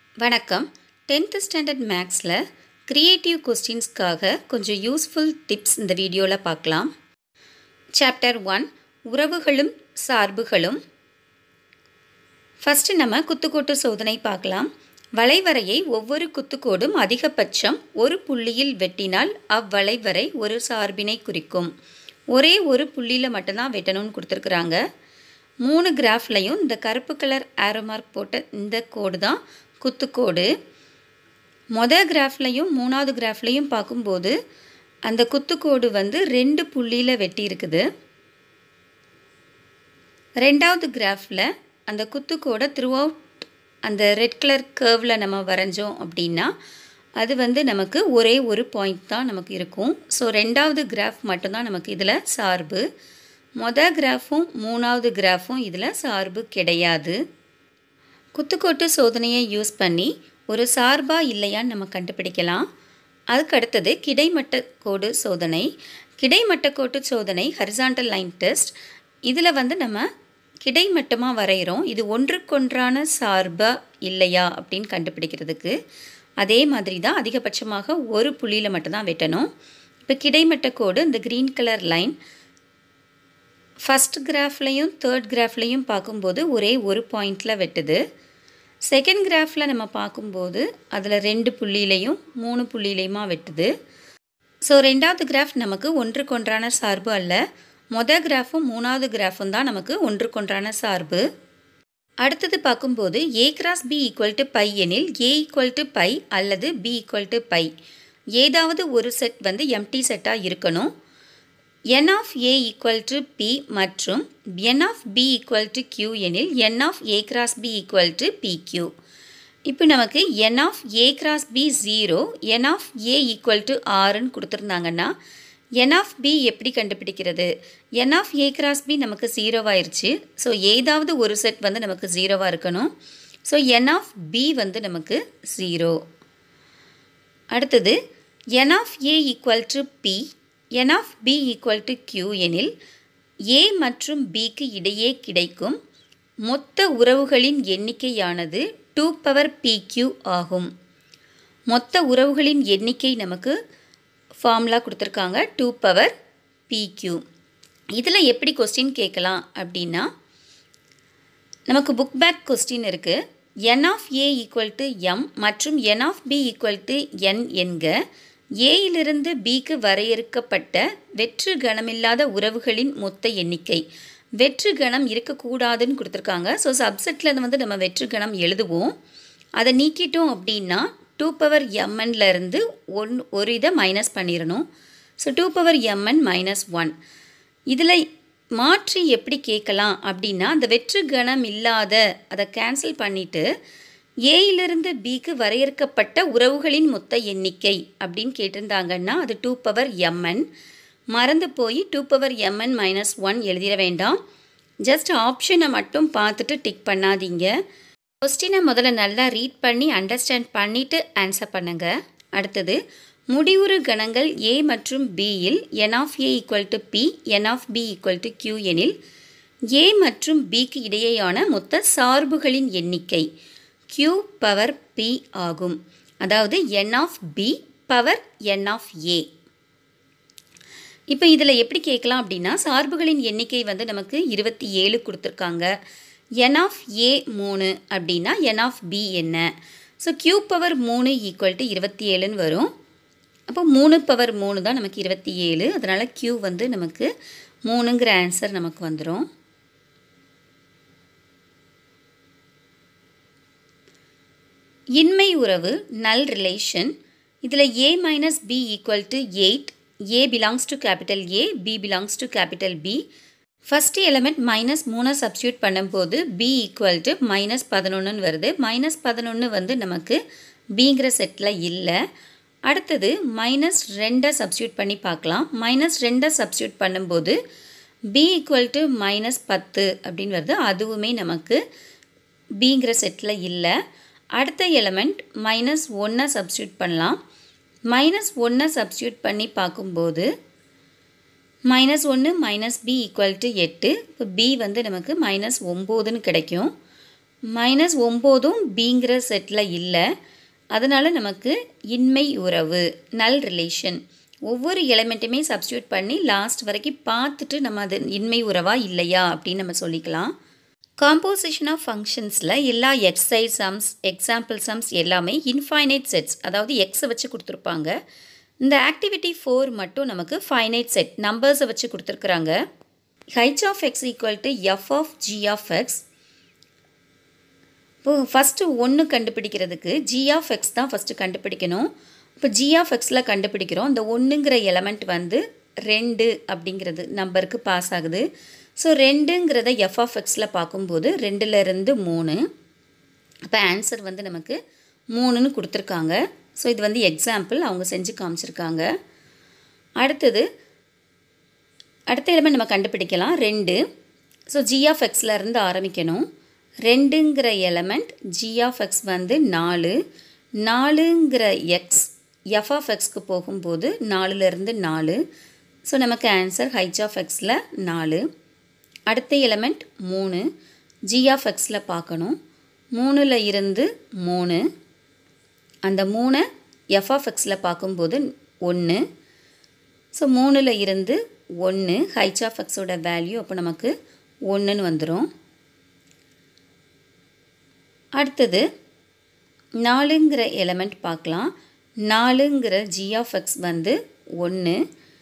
வணக்கம் tenth standard மேக்ஸில் creative கொஸ்டின்ஸ்க்காக கொஞ்சம் யூஸ்ஃபுல் டிப்ஸ் இந்த வீடியோவில் பார்க்கலாம் சாப்டர் ஒன் உறவுகளும் சார்புகளும் ஃபஸ்ட்டு நம்ம குத்துக்கோட்டு சோதனை பார்க்கலாம் வளைவரையை ஒவ்வொரு குத்துக்கோடும் அதிகபட்சம் ஒரு புள்ளியில் வெட்டினால் அவ்வளைவரை ஒரு சார்பினை குறிக்கும் ஒரே ஒரு புள்ளியில் மட்டும்தான் வெட்டணும்னு கொடுத்துருக்குறாங்க மூணு கிராஃப்லையும் இந்த கருப்பு கலர் ஆரோ மார்க் போட்ட இந்த கோடு தான் குத்துக்கோடு மொதல் கிராஃப்லையும் மூணாவது கிராஃப்லையும் பார்க்கும்போது அந்த குத்துக்கோடு வந்து ரெண்டு புள்ளியில் வெட்டி இருக்குது ரெண்டாவது கிராஃபில் அந்த குத்துக்கோடை த்ரூ அவுட் அந்த ரெட் கலர் கேர்வில் நம்ம வரைஞ்சோம் அப்படின்னா அது வந்து நமக்கு ஒரே ஒரு பாயிண்ட் தான் நமக்கு இருக்கும் ஸோ ரெண்டாவது கிராஃப் மட்டும்தான் நமக்கு இதில் சார்பு மொதல் கிராஃபும் மூணாவது கிராஃபும் இதில் சார்பு கிடையாது குத்துக்கோட்டு சோதனையை யூஸ் பண்ணி ஒரு சார்பா இல்லையான்னு நம்ம கண்டுபிடிக்கலாம் அதுக்கு அடுத்தது கிடைமட்ட கோடு சோதனை கிடைமட்ட கோட்டு சோதனை ஹரிசாண்டல் லைன் டெஸ்ட் இதில் வந்து நம்ம கிடைமட்டமாக வரைகிறோம் இது ஒன்றுக்கொன்றான சார்பா இல்லையா அப்படின்னு கண்டுபிடிக்கிறதுக்கு அதே மாதிரி தான் அதிகபட்சமாக ஒரு புள்ளியில் மட்டும்தான் வெட்டணும் இப்போ கிடைமட்ட கோடு இந்த க்ரீன் கலர் லைன் ஃபஸ்ட் கிராஃப்லையும் தேர்ட் கிராஃப்லையும் பார்க்கும்போது ஒரே ஒரு பாயிண்டில் வெட்டுது செகண்ட் கிராஃபில் நம்ம பார்க்கும்போது அதில் ரெண்டு புள்ளியிலையும் மூணு புள்ளியிலையுமா வெட்டுது ஸோ ரெண்டாவது கிராஃப் நமக்கு ஒன்றுக்கொன்றான சார்பு அல்ல மொதல் கிராஃபும் மூணாவது கிராஃபும் தான் நமக்கு ஒன்றுக்கொன்றான சார்பு அடுத்தது பார்க்கும்போது A cross B equal to phi எனில் ஏ ஈக்குவல் டு பை அல்லது பி ஈக்குவல் டு பை ஏதாவது ஒரு செட் வந்து எம்டி செட்டாக இருக்கணும் n of A equal to p மற்றும் n of B equal to q எனில் n of A cross B equal to p q இப்போ நமக்கு n of A cross B zero n of A equal to ஆறுன்னு கொடுத்துருந்தாங்கன்னா n of B எப்படி கண்டுபிடிக்கிறது என் of A cross B நமக்கு ஜீரோவாயிருச்சு so ஏதாவது ஒரு செட் வந்து நமக்கு ஜீரோவாக இருக்கணும் ஸோ என் ஆஃப் பி வந்து நமக்கு ஜீரோ அடுத்தது n of A equal to p n of B equal to q எனில் ஏ மற்றும் பிக்கு இடையே கிடைக்கும் மொத்த உறவுகளின் எண்ணிக்கையானது டூ பவர் பிக்யூ ஆகும் மொத்த உறவுகளின் எண்ணிக்கை நமக்கு ஃபார்முலா கொடுத்துருக்காங்க டூ பவர் பிக்யூ இதில் எப்படி கொஸ்டின் கேட்கலாம் அப்படின்னா நமக்கு புக் பேக் கொஸ்டின் இருக்குது n of A equal to m மற்றும் n of B equal to n என்க ஏயிலிருந்து பிக்கு வரையறுக்கப்பட்ட வெற்று கணமில்லாத உறவுகளின் மொத்த எண்ணிக்கை வெற்று கணம் இருக்கக்கூடாதுன்னு கொடுத்துருக்காங்க ஸோ சப்செட்டில் வந்து நம்ம வெற்று கணம் எழுதுவோம் அதை நீக்கிட்டோம் அப்படின்னா டூ பவர் எம்என்லேருந்து ஒன் ஒரு இதை மைனஸ் பண்ணிடணும் so two power mn minus one இதில் மாற்றி எப்படி கேட்கலாம் அப்படின்னா அந்த வெற்று கணம் இல்லாத அதை கேன்சல் பண்ணிவிட்டு ஏயிலிருந்து பிக்கு வரையறுக்கப்பட்ட உறவுகளின் மொத்த எண்ணிக்கை அப்படின்னு கேட்டிருந்தாங்கன்னா அது டூ பவர் எம்என் மறந்து போய் two power mn minus one எழுதிட வேண்டாம் ஜஸ்ட் ஆப்ஷனை மட்டும் பார்த்துட்டு டிக் பண்ணாதீங்க கொஸ்டினை முதல்ல நல்லா ரீட் பண்ணி அண்டர்ஸ்டாண்ட் பண்ணிவிட்டு ஆன்சர் பண்ணுங்கள் அடுத்தது முடிவுறு கணங்கள் ஏ மற்றும் பியில் n of A equal to p n of B equal to q எனில் ஏ மற்றும் பிக்கு இடையேயான மொத்த சார்புகளின் எண்ணிக்கை q பவர் p ஆகும் அதாவது n of b power n of a இப்போ இதில் எப்படி கேட்கலாம் அப்படின்னா சார்புகளின் எண்ணிக்கை வந்து நமக்கு இருபத்தி ஏழு கொடுத்துருக்காங்க n ஆஃப் a மூணு அப்படின்னா n ஆஃப் b என்ன ஸோ q பவர் மூணு ஈக்குவல் டு இருபத்தி ஏழுன்னு வரும் அப்போ மூணு பவர் மூணு தான் நமக்கு இருபத்தி ஏழு அதனால் q வந்து நமக்கு மூணுங்கிற ஆன்சர் நமக்கு வந்துடும் இன்மை உறவு நல் ரிலேஷன் இதில் a minus b equal to eight a belongs to capital A b belongs to capital B first element minus மூணை சப்ஸ்டியூட் பண்ணும்போது பி ஈக்குவல் டு மைனஸ் பதினொன்றுன்னு வருது மைனஸ் பதினொன்று வந்து நமக்கு பிங்கிற செட்டில் இல்லை அடுத்தது மைனஸ் ரெண்டை சப்ஸ்டியூட் பண்ணி பார்க்கலாம் மைனஸ் ரெண்டை சப்ஸ்டியூட் பண்ணும்போது பி ஈக்குவல் டு மைனஸ் பத்து அப்படின்னு வருது அதுவுமே நமக்கு பிங்கிற செட்டில் இல்லை அடுத்த எலமெண்ட் மைனஸ் ஒன்றை சப்ஸ்டியூட் பண்ணலாம் மைனஸ் ஒன்றை சப்ஸ்டியூட் பண்ணி பார்க்கும்போது மைனஸ் ஒன்று மைனஸ் பி ஈக்குவல் டு எட்டு இப்போ பி வந்து நமக்கு மைனஸ் ஒம்போதுன்னு கிடைக்கும் மைனஸ் ஒம்போதும் பிங்கிற செட்டில் இல்லை அதனால் நமக்கு இன்மை உறவு நல் ரிலேஷன் ஒவ்வொரு எலிமெண்ட்டுமே சப்ஸ்டியூட் பண்ணி லாஸ்ட் வரைக்கும் பார்த்துட்டு நம்ம அது இன்மை உறவா இல்லையா அப்படின்னு நம்ம சொல்லிக்கலாம் காம்போசிஷன் ஆஃப் ஃபங்க்ஷன்ஸில் எல்லா எக்ஸை சம்ஸ் எக்ஸாம்பிள் சம்ஸ் எல்லாமே இன்ஃபைனைட் செட்ஸ் அதாவது எக்ஸை வச்சு கொடுத்துருப்பாங்க இந்த ஆக்டிவிட்டி ஃபோர் மட்டும் நமக்கு ஃபைனைட் செட் நம்பர்ஸை வச்சு கொடுத்துருக்குறாங்க h of x equal to f of g of x இப்போ ஃபஸ்ட்டு ஒன்று கண்டுபிடிக்கிறதுக்கு ஜி ஆஃப் எக்ஸ் தான் ஃபஸ்ட்டு கண்டுபிடிக்கணும் இப்போ ஜி ஆஃப் எக்ஸில் கண்டுபிடிக்கிறோம் இந்த ஒன்றுங்கிற எலமெண்ட் வந்து ரெண்டு அப்படிங்கிறது நம்பருக்கு பாஸ் ஆகுது ஸோ ரெண்டுங்கிறத எஃப் ஆஃப் எக்ஸில் பார்க்கும்போது ரெண்டுலேருந்து மூணு அப்போ ஆன்சர் வந்து நமக்கு மூணுன்னு கொடுத்துருக்காங்க ஸோ இது வந்து எக்ஸாம்பிள் அவங்க செஞ்சு காமிச்சிருக்காங்க அடுத்தது அடுத்த எலிமெண்ட் நம்ம கண்டுபிடிக்கலாம் ரெண்டு ஸோ ஜி ஆஃப் எக்ஸில் இருந்து ஆரம்பிக்கணும் ரெண்டுங்கிற எலமெண்ட் ஜி ஆஃப் எக்ஸ் வந்து நாலு நாலுங்கிற எக்ஸ் எஃப் ஆஃப் எக்ஸ்க்கு போகும்போது நாலுலேருந்து நாலு ஸோ நமக்கு ஆன்சர் ஹைச் ஆஃப் எக்ஸில் நாலு அடுத்த எலமெண்ட் மூணு ஜி ஆஃப் எக்ஸில் பார்க்கணும் மூணில் இருந்து மூணு அந்த மூணை எஃப் ஆஃப் எக்ஸில் பார்க்கும்போது ஒன்று ஸோ மூணில் இருந்து ஒன்று ஹைச் ஆஃப் எக்ஸோட வேல்யூ அப்போ நமக்கு ஒன்றுன்னு வந்துடும் அடுத்தது நாலுங்கிற எலமெண்ட் பார்க்கலாம் நாலுங்கிற ஜி ஆஃப் எக்ஸ் வந்து ஒன்று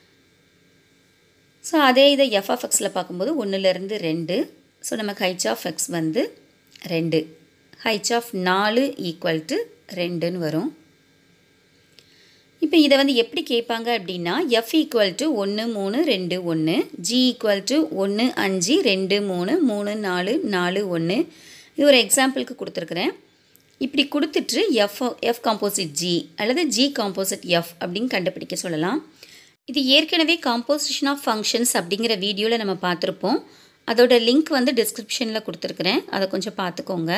ஸோ அதே இதை எஃப் ஆஃப் எக்ஸில் பார்க்கும்போது ஒன்றுலேருந்து ரெண்டு ஸோ நமக்கு ஹைச் ஆஃப் எக்ஸ் வந்து ரெண்டு ஹைச் ஆஃப் நாலு ஈக்குவல் டு ரெண்டுன்னு வரும் இப்போ இதை வந்து எப்படி கேட்பாங்க அப்படின்னா எஃப் ஈக்குவல் டு ஒன்று மூணு ரெண்டு ஒன்று ஜி ஈக்குவல் டு ஒன்று அஞ்சு ரெண்டு மூணு மூணு நாலு நாலு ஒன்று இது ஒரு எக்ஸாம்பிளுக்கு கொடுத்துருக்குறேன் இப்படி கொடுத்துட்டு எஃப் எஃப் காம்போசிட் ஜி அல்லது ஜி காம்போசிட் எஃப் அப்படின்னு கண்டுபிடிக்க சொல்லலாம் இது ஏற்கனவே காம்போசிஷன் ஆஃப் ஃபங்க்ஷன்ஸ் அப்படிங்கிற வீடியோவில் நம்ம பார்த்துருப்போம் அதோட லிங்க் வந்து டிஸ்கிரிப்ஷனில் கொடுத்துருக்குறேன் அதை கொஞ்சம் பார்த்துக்கோங்க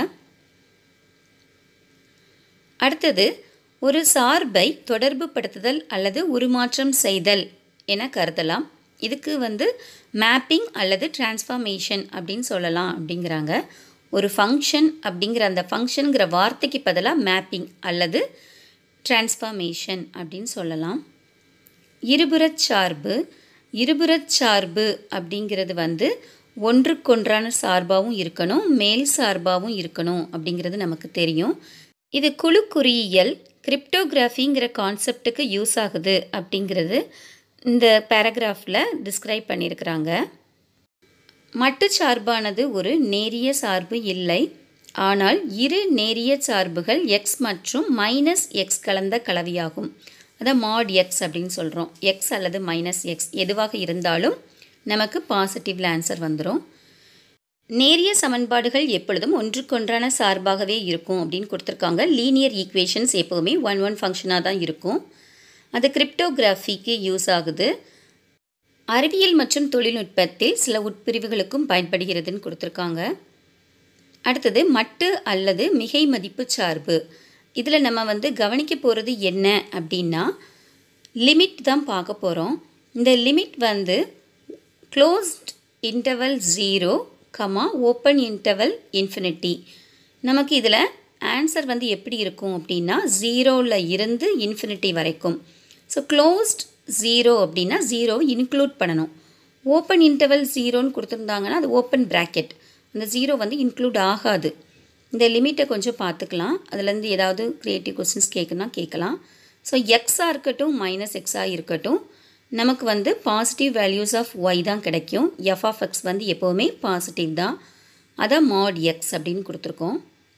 அடுத்தது ஒரு சார்பை தொடர்பு படுத்துதல் அல்லது உருமாற்றம் செய்தல் என கருதலாம் இதுக்கு வந்து மேப்பிங் அல்லது டிரான்ஸ்ஃபார்மேஷன் அப்படின்னு சொல்லலாம் அப்படிங்கிறாங்க ஒரு ஃபங்க்ஷன் அப்படிங்கிற அந்த ஃபங்க்ஷனுங்கிற வார்த்தைக்கு பதிலாக மேப்பிங் அல்லது டிரான்ஸ்ஃபார்மேஷன் அப்படின்னு சொல்லலாம் இருபுறச் சார்பு இருபுறச் சார்பு அப்படிங்கிறது வந்து ஒன்றுக்கொன்றான சார்பாகவும் இருக்கணும் மேல் சார்பாகவும் இருக்கணும் அப்படிங்கிறது நமக்கு தெரியும் இது குழு குறியியல் கிரிப்டோகிராஃபிங்கிற கான்செப்டுக்கு யூஸ் ஆகுது அப்படிங்கிறது இந்த பேராகிராஃபில் டிஸ்கிரைப் பண்ணியிருக்கிறாங்க மட்டு சார்பானது ஒரு நேரிய சார்பு இல்லை ஆனால் இரு நேரிய சார்புகள் எக்ஸ் மற்றும் மைனஸ் எக்ஸ் கலந்த கலவையாகும் அதான் மாட் எக்ஸ் அப்படின்னு சொல்கிறோம் எக்ஸ் அல்லது மைனஸ் எக்ஸ் எதுவாக இருந்தாலும் நமக்கு பாசிட்டிவ்ல ஆன்சர் வந்துடும் நேரிய சமன்பாடுகள் எப்பொழுதும் ஒன்றுக்கொன்றான சார்பாகவே இருக்கும் அப்படின்னு கொடுத்துருக்காங்க லீனியர் ஈக்குவேஷன்ஸ் எப்போவுமே ஒன் ஒன் ஃபங்க்ஷனாக தான் இருக்கும் அது கிரிப்டோகிராஃபிக்கு யூஸ் ஆகுது அறிவியல் மற்றும் தொழில்நுட்பத்தில் சில உட்பிரிவுகளுக்கும் பயன்படுகிறதுன்னு கொடுத்துருக்காங்க அடுத்தது மட்டு அல்லது மிகை மதிப்பு சார்பு இதில் நம்ம வந்து கவனிக்க போகிறது என்ன அப்படின்னா லிமிட் தான் பார்க்க போகிறோம் இந்த லிமிட் வந்து closed interval zero comma open interval infinity நமக்கு இதில் ஆன்சர் வந்து எப்படி இருக்கும் அப்படின்னா ஜீரோவில் இருந்து இன்ஃபினிட்டி வரைக்கும் ஸோ க்ளோஸ்ட் ஜீரோ அப்படின்னா ஜீரோவை இன்க்ளூட் பண்ணணும் ஓப்பன் இன்டர்வல் ஜீரோன்னு கொடுத்துருந்தாங்கன்னா அது ஓப்பன் ப்ராக்கெட் அந்த ஜீரோ வந்து இன்க்ளூட் ஆகாது இந்த லிமிட்டை கொஞ்சம் பார்த்துக்கலாம் அதுலேருந்து ஏதாவது க்ரியேட்டிவ் கொஸ்டின்ஸ் கேட்குன்னா கேட்கலாம் ஸோ எக்ஸாக இருக்கட்டும் மைனஸ் எக்ஸாக இருக்கட்டும் நமக்கு வந்து பாசிட்டிவ் வேல்யூஸ் ஆஃப் ஒய் தான் கிடைக்கும் எஃப் ஆஃப் எக்ஸ் வந்து எப்போவுமே பாசிட்டிவ் தான் அதான் மாட் எக்ஸ் அப்படின்னு கொடுத்துருக்கோம்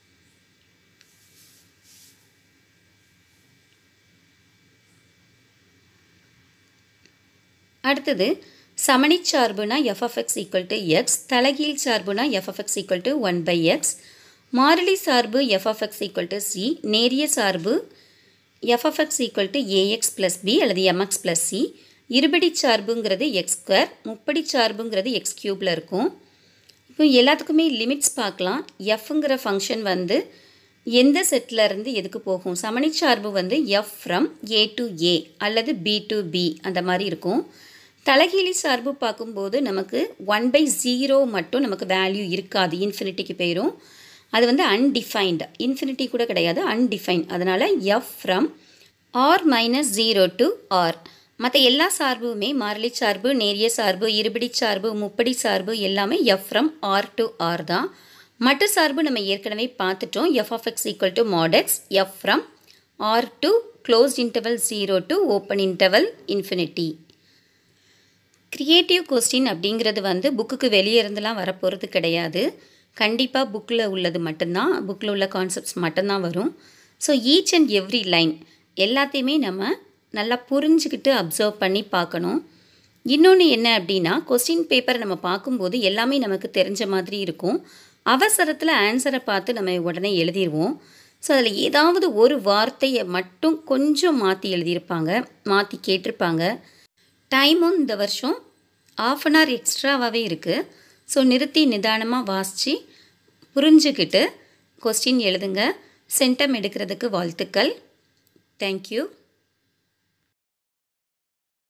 அடுத்தது சமணிச் சார்புனா f of x equal to x தலைகீழ் சார்புனா f of x equal to one by x மாறிலி சார்பு f of x equal to c நேரிய சார்பு f of x equal to a x plus b அல்லது எம்எக்ஸ் ப்ளஸ் சி இருபடி சார்புங்கிறது x square முப்படி சார்புங்கிறது எக்ஸ் க்யூப்பில் இருக்கும் இப்போ எல்லாத்துக்குமே லிமிட்ஸ் பார்க்கலாம் எஃப்ங்கிற ஃபங்க்ஷன் வந்து எந்த செட்டில் இருந்து எதுக்கு போகும் சமணிச் சார்பு வந்து f from a to a அல்லது பி டு பி அந்த மாதிரி இருக்கும் தலைகீழி சார்பு பார்க்கும்போது நமக்கு ஒன் பை ஜீரோ மட்டும் நமக்கு வேல்யூ இருக்காது இன்ஃபினிட்டிக்கு போயிடும் அது வந்து அன்டிஃபைன்டு இன்ஃபினிட்டி கூட கிடையாது அன்டிஃபைன் அதனால் f from R minus zero to R மற்ற எல்லா சார்புமே மாறிலி சார்பு நேரிய சார்பு இருபடி சார்பு முப்படி சார்பு எல்லாமே f from R to R தான் மட்டு சார்பு நம்ம ஏற்கனவே பார்த்துட்டோம் f of x equal to mod x f from R to closed interval zero to open interval infinity creative question அப்படிங்கிறது வந்து புக்குக்கு வெளியே இருந்தெல்லாம் வரப்போகிறது கிடையாது கண்டிப்பாக புக்கில் உள்ளது மட்டும்தான் புக்கில் உள்ள கான்செப்ட்ஸ் மட்டும்தான் வரும் so each and every line எல்லாத்தையுமே நம்ம நல்லா புரிஞ்சுக்கிட்டு அப்சர்வ் பண்ணி பார்க்கணும் இன்னொன்று என்ன அப்படின்னா கொஸ்டின் பேப்பரை நம்ம பார்க்கும்போது எல்லாமே நமக்கு தெரிஞ்ச மாதிரி இருக்கும் அவசரத்தில் ஆன்சரை பார்த்து நம்ம உடனே எழுதிடுவோம் ஸோ அதில் ஏதாவது ஒரு வார்த்தையை மட்டும் கொஞ்சம் மாற்றி எழுதியிருப்பாங்க மாற்றி கேட்டிருப்பாங்க டைமும் இந்த வருஷம் ஆஃப் அன் ஹவர் எக்ஸ்ட்ராவாகவே இருக்குது ஸோ நிறுத்தி நிதானமாக வாசித்து புரிஞ்சுக்கிட்டு கொஸ்டின் எழுதுங்க சென்டம் எடுக்கிறதுக்கு வாழ்த்துக்கள் தேங்க்யூ